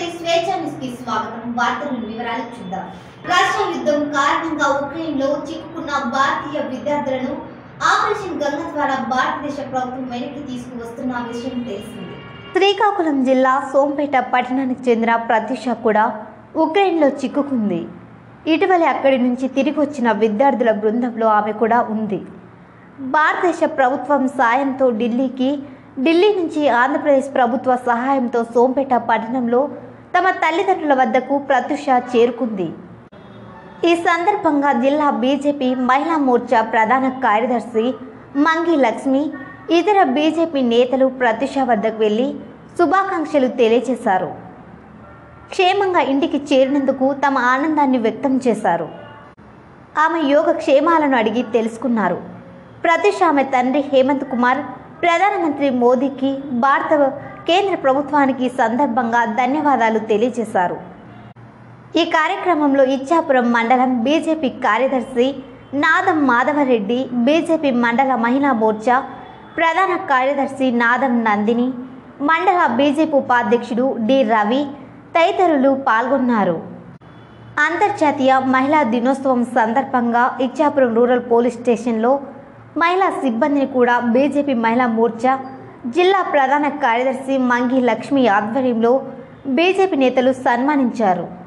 నమస్తే స్వేచ్ఛ న్యూస్ కి స్వాగతం వార్తలను వివరాలు చూద్దాం రష్యా యుద్ధం కారణంగా ఉక్రెయిన్ లో చిక్కుకున్న భారతీయ విద్యార్థులను ఆపరేషన్ గంగ ద్వారా భారతదేశ ప్రభుత్వం వెనక్కి తీసుకువస్తున్న విషయం తెలిసింది శ్రీకాకుళం జిల్లా సోంపేట పట్టణానికి చెందిన ప్రత్యూష కూడా ఉక్రెయిన్లో చిక్కుకుంది ఇటీవలే అక్కడి నుంచి తిరిగి వచ్చిన విద్యార్థుల బృందంలో ఆమె కూడా ఉంది భారతదేశ ప్రభుత్వం సాయంతో ఢిల్లీకి ఢిల్లీ నుంచి ఆంధ్రప్రదేశ్ ప్రభుత్వ సహాయంతో సోంపేట పట్టణంలో తమ తల్లిదండ్రుల వద్దకు ప్రత్యుష చేరుకుంది ఈ సందర్భంగా జిల్లా బీజేపీ మహిళా మోర్చా ప్రధాన కార్యదర్శి మంగి లక్ష్మి ఇతర బీజేపీ నేతలు ప్రత్యుష వద్దకు వెళ్లి శుభాకాంక్షలు తెలియజేశారు క్షేమంగా ఇంటికి చేరినందుకు తమ ఆనందాన్ని వ్యక్తం చేశారు ఆమె యోగ క్షేమాలను అడిగి తెలుసుకున్నారు ప్రత్యుష ఆమె తండ్రి హేమంత్ కుమార్ ప్రధానమంత్రి మోదీకి భారత కేంద్ర ప్రభుత్వానికి ఈ సందర్భంగా ధన్యవాదాలు తెలియజేశారు ఈ కార్యక్రమంలో ఇచ్చాపురం మండలం బీజేపీ కార్యదర్శి నాదం మాధవరెడ్డి బీజేపీ మండల మహిళా మోర్చా ప్రధాన కార్యదర్శి నాదం నందిని మండల బీజేపీ ఉపాధ్యక్షుడు డి రవి తదితరులు పాల్గొన్నారు అంతర్జాతీయ మహిళా దినోత్సవం సందర్భంగా ఇచ్చాపురం రూరల్ పోలీస్ స్టేషన్లో మహిళా సిబ్బందిని కూడా బీజేపీ మహిళా మోర్చా జిల్లా ప్రధాన కార్యదర్శి మంగి లక్ష్మి ఆధ్వర్యంలో బీజేపీ నేతలు సన్మానించారు